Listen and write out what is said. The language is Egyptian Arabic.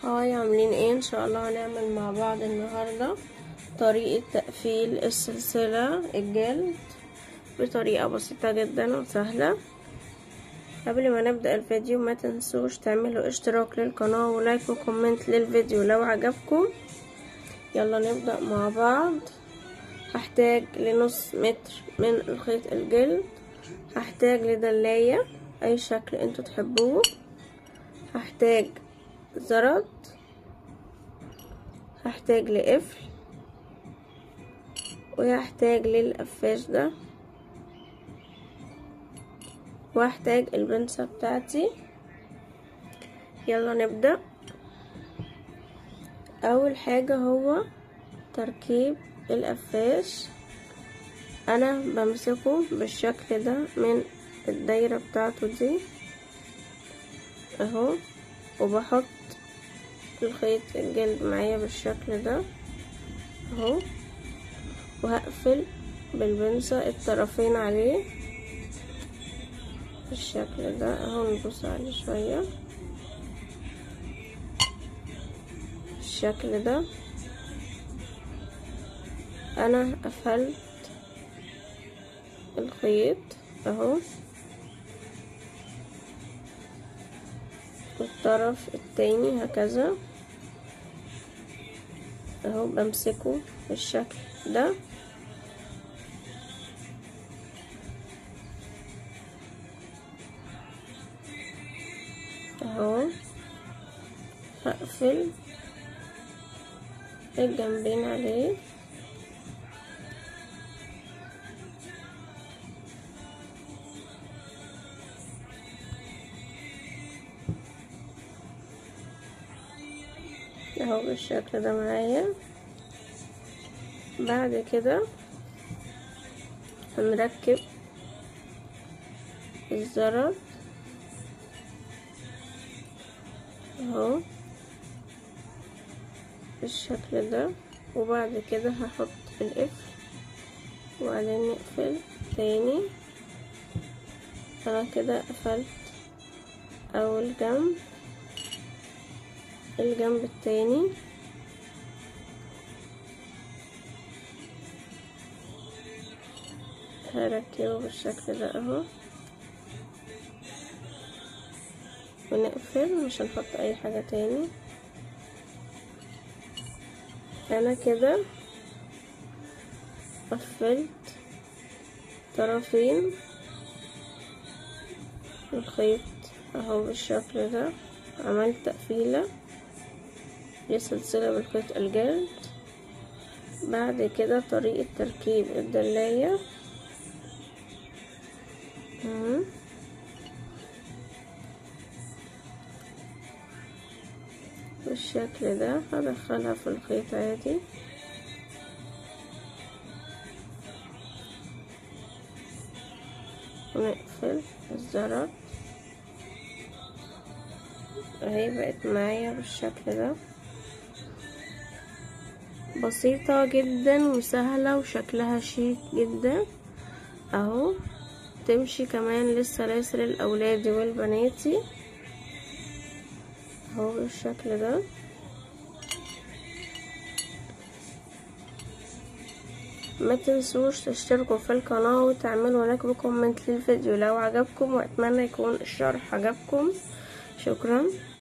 هاي عاملين ايه ان شاء الله هنعمل مع بعض النهاردة طريقة تقفيل السلسلة الجلد بطريقة بسيطة جدا وسهلة قبل ما نبدأ الفيديو ما تنسوش تعملوا اشتراك للقناة ولايك وكومنت للفيديو لو عجبكم يلا نبدأ مع بعض هحتاج لنص متر من الخيط الجلد هحتاج لدلاية اي شكل انتوا تحبوه هحتاج زرد هحتاج لقفل وهحتاج للقفاش ده وهحتاج البنسة بتاعتي يلا نبدأ اول حاجة هو تركيب القفاش انا بمسكه بالشكل ده من الدايرة بتاعته دي اهو وبحط الخيط الجلد معايا بالشكل ده اهو وهقفل بالبنسة الطرفين عليه بالشكل ده اهو نبص عليه شوية بالشكل ده انا قفلت الخيط اهو والطرف التاني هكذا اهو بمسكه بالشكل ده اهو هقفل الجنبين عليه اهو بالشكل ده معايا بعد كده هنركب الزرد اهو بالشكل ده وبعد كده هحط القفل وبعدين نقفل تاني انا كده قفلت اول جنب الجنب التاني هركبه بالشكل ده اهو ونقفل مش هنحط اي حاجة تاني انا كده قفلت طرفين الخيط اهو بالشكل ده عملت تقفيله للسلسلة بالخيط الجلد بعد كده طريقة تركيب الدلاية بالشكل ده هدخلها في الخيط عادي ونقفل الزرد اهي بقت معايا بالشكل ده بسيطة جدا وسهلة وشكلها شيك جدا اهو تمشي كمان للسلاسل الاولادي والبناتي اهو بالشكل ده ما تنسوش تشتركوا في القناة وتعملوا لايك وكومنت للفيديو لو عجبكم واتمنى يكون الشرح عجبكم شكرا